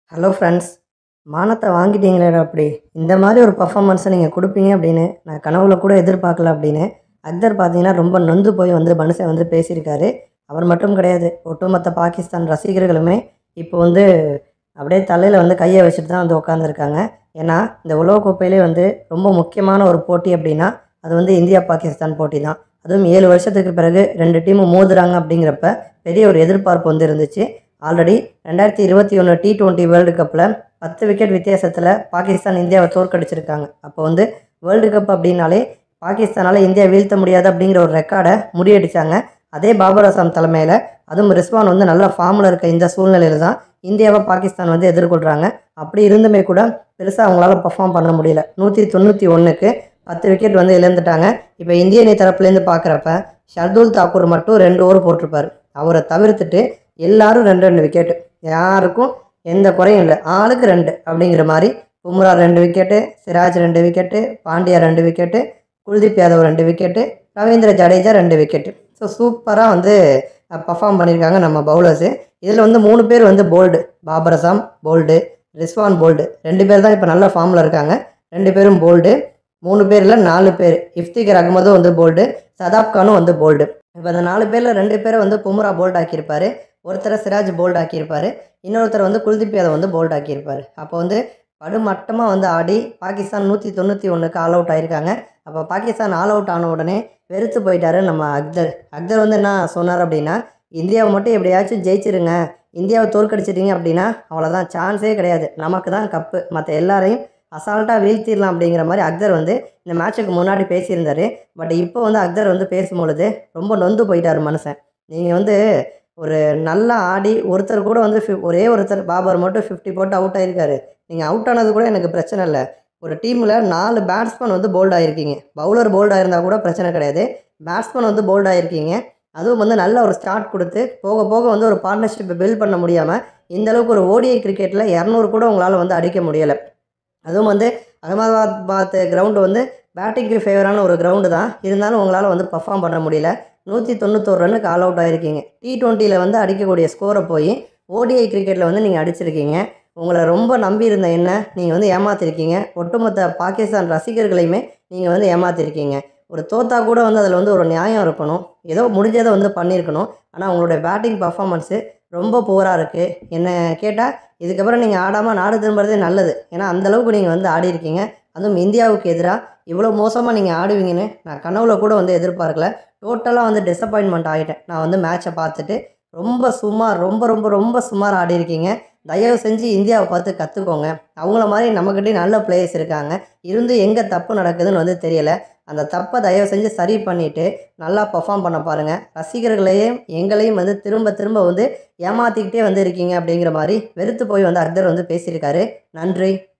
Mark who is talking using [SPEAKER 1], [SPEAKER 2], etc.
[SPEAKER 1] hello friends மானத்தை வாங்கிட்டீங்களேடா அப்படி இந்த மாதிரி ஒரு பர்ஃபார்மன்ஸை நீங்கள் கொடுப்பீங்க அப்படின்னு நான் கனவுல கூட எதிர்பார்க்கல அப்படின்னு அக்தர் பார்த்தீங்கன்னா ரொம்ப நொந்து போய் வந்து மனுஷன் வந்து பேசியிருக்காரு அவர் மட்டும் கிடையாது ஒட்டுமொத்த பாகிஸ்தான் ரசிகர்களுமே இப்போ வந்து அப்படியே தலையில் வந்து கையை வச்சுட்டு தான் வந்து உட்காந்துருக்காங்க ஏன்னா இந்த உலகக்கோப்பையிலே வந்து ரொம்ப முக்கியமான ஒரு போட்டி அப்படின்னா அது வந்து இந்தியா பாகிஸ்தான் போட்டி தான் அதுவும் ஏழு வருஷத்துக்கு பிறகு ரெண்டு டீமும் மோதுறாங்க அப்படிங்கிறப்ப பெரிய ஒரு எதிர்பார்ப்பு வந்து இருந்துச்சு ஆல்ரெடி ரெண்டாயிரத்தி இருபத்தி ஒன்று டி டுவெண்ட்டி வேர்ல்டு கப்பில் பத்து விக்கெட் வித்தியாசத்தில் பாகிஸ்தான் இந்தியாவை தோற்கடிச்சிருக்காங்க அப்போ வந்து வேர்ல்டு கப் அப்படின்னாலே பாகிஸ்தானால் இந்தியா வீழ்த்த முடியாது அப்படிங்கிற ஒரு ரெக்கார்டை முறியடிச்சாங்க அதே பாபர் அசாம் தலைமையில் அதுவும் ரிஸ்வான் வந்து நல்ல ஃபார்மில் இருக்க இந்த சூழ்நிலையில் தான் இந்தியாவை பாகிஸ்தான் வந்து எதிர்கொள்கிறாங்க அப்படி இருந்துமே கூட பெருசாக அவங்களால பர்ஃபார்ம் பண்ண முடியல நூற்றி தொண்ணூற்றி ஒன்றுக்கு பத்து விக்கெட் வந்து இழந்துட்டாங்க இப்போ இந்திய அணி தரப்புலேருந்து பார்க்குறப்ப ஷர்துல் தாக்கூர் மட்டும் ரெண்டு ஓவர் போட்டிருப்பார் அவரை தவிர்த்துட்டு எல்லாரும் ரெண்டு ரெண்டு விக்கெட்டு யாருக்கும் எந்த குறையும் இல்லை ஆளுக்கு ரெண்டு அப்படிங்கிற மாதிரி பும்ரா ரெண்டு விக்கெட்டு சிராஜ் ரெண்டு விக்கெட்டு பாண்டியா ரெண்டு விக்கெட்டு குல்தீப் யாதவ் ரெண்டு விக்கெட்டு ரவீந்திர ஜடேஜா ரெண்டு விக்கெட்டு ஸோ சூப்பராக வந்து பர்ஃபார்ம் பண்ணியிருக்காங்க நம்ம பவுலர்ஸு இதில் வந்து மூணு பேர் வந்து bowled Babar Azam bowled Rizwan bowled ரெண்டு பேர் தான் இப்போ நல்ல ஃபார்மில் இருக்காங்க ரெண்டு பேரும் போல்டு மூணு பேரில் நாலு பேர் இஃப்திகர் அகமதும் வந்து போல்டு சதாப் கானும் வந்து போல்டு இப்போ அந்த நாலு பேரில் ரெண்டு பேரை வந்து பும்ரா போல்ட் ஆக்கியிருப்பார் ஒருத்தரை சிராஜ் போல்ட் ஆக்கியிருப்பார் இன்னொருத்தர் வந்து குல்தீப் யாதவ் வந்து போல்ட் ஆக்கியிருப்பார் அப்போ வந்து படுமட்டமாக வந்து ஆடி பாகிஸ்தான் நூற்றி தொண்ணூற்றி ஒன்றுக்கு ஆல் அவுட் ஆயிருக்காங்க அப்போ பாகிஸ்தான் ஆல் அவுட் ஆன உடனே வெறுத்து போயிட்டாரு நம்ம அக்தர் அக்தர் வந்து என்ன சொன்னார் அப்படின்னா இந்தியாவை மட்டும் எப்படியாச்சும் ஜெயிச்சிருங்க இந்தியாவை தோற்கடிச்சிட்டிங்க அப்படின்னா அவ்வளோதான் சான்ஸே கிடையாது நமக்கு தான் கப்பு மற்ற எல்லாரையும் அசால்ட்டாக வீழ்த்திடலாம் அப்படிங்கிற மாதிரி அக்தர் வந்து இந்த மேட்சுக்கு முன்னாடி பேசியிருந்தார் பட் இப்போ வந்து அக்தர் வந்து பேசும்பொழுது ரொம்ப நொந்து போயிட்டார் மனுஷன் நீங்கள் வந்து ஒரு நல்லா ஆடி ஒருத்தர் கூட வந்து fi- ஒரே ஒருத்தர் பாபர் மட்டும் ஃபிஃப்டி போட்டு அவுட் ஆயிருக்காரு நீங்கள் அவுட் ஆனது கூட எனக்கு பிரச்சனை இல்லை ஒரு டீமில் நாலு பேட்ஸ்மேன் வந்து போல்ட் ஆகிருக்கீங்க பவுலர் போல்ட் ஆயிருந்தால் கூட பிரச்சனை கிடையாது பேட்ஸ்மேன் வந்து போல்ட் ஆகிருக்கீங்க அதுவும் வந்து நல்ல ஒரு ஸ்டார்ட் கொடுத்து போக போக வந்து ஒரு பார்ட்னர்ஷிப்பை பில்ட் பண்ண முடியாமல் இந்த அளவுக்கு ஒரு ஓடிஐ கிரிக்கெட்டில் இரநூறு கூட உங்களால் வந்து அடிக்க முடியலை அதுவும் வந்து அகமதாபாத் கிரவுண்டு வந்து பேட்டிங்க்கு ஃபேவரான ஒரு கிரவுண்டு தான் இருந்தாலும் உங்களால் வந்து பர்ஃபார்ம் பண்ண முடியல நூற்றி தொண்ணூத்தோரு ரன்னுக்கு ஆல் அவுட் ஆகிருக்கீங்க டி டுவெண்ட்டியில் வந்து அடிக்கக்கூடிய ஸ்கோரை போய் ஓடிஐ கிரிக்கெட்டில் வந்து நீங்கள் அடிச்சிருக்கீங்க உங்களை ரொம்ப நம்பி இருந்த என்ன நீங்கள் வந்து ஏமாத்திருக்கீங்க ஒட்டுமொத்த பாகிஸ்தான் ரசிகர்களையுமே நீங்கள் வந்து ஏமாத்திருக்கீங்க ஒரு தோத்தா கூட வந்து அதில் வந்து ஒரு நியாயம் இருக்கணும் ஏதோ முடிஞ்சதை வந்து பண்ணியிருக்கணும் ஆனால் உங்களுடைய பேட்டிங் பர்ஃபார்மன்ஸு ரொம்ப புவராக இருக்குது என்ன கேட்டால் இதுக்கப்புறம் நீங்கள் ஆடாமல் நாடு திரும்புறதே நல்லது ஏன்னா அந்தளவுக்கு நீங்கள் வந்து ஆடி இருக்கீங்க அதுவும் இந்தியாவுக்கு எதிராக இவ்வளோ மோசமாக நீங்கள் ஆடுவீங்கன்னு நான் கனவுல கூட வந்து எதிர்பார்க்கல டோட்டலாக வந்து டிசப்பாயின்மெண்ட் ஆகிட்டேன் நான் வந்து மேட்சை பார்த்துட்டு ரொம்ப சுமார் ரொம்ப ரொம்ப ரொம்ப சுமார் ஆடி இருக்கீங்க தயவு செஞ்சு இந்தியாவை பார்த்து கற்றுக்கோங்க அவங்கள மாதிரி நம்மக்கிட்டே நல்ல பிளேயர்ஸ் இருக்காங்க இருந்து எங்கே தப்பு நடக்குதுன்னு வந்து தெரியலை அந்த தப்பை தயவு செஞ்சு சரி பண்ணிவிட்டு நல்லா பர்ஃபார்ம் பண்ண பாருங்கள் ரசிகர்களையும் எங்களையும் வந்து திரும்ப திரும்ப வந்து ஏமாற்றிக்கிட்டே வந்து இருக்கீங்க அப்படிங்கிற மாதிரி வெறுத்து போய் வந்து அக்தர் வந்து பேசியிருக்காரு நன்றி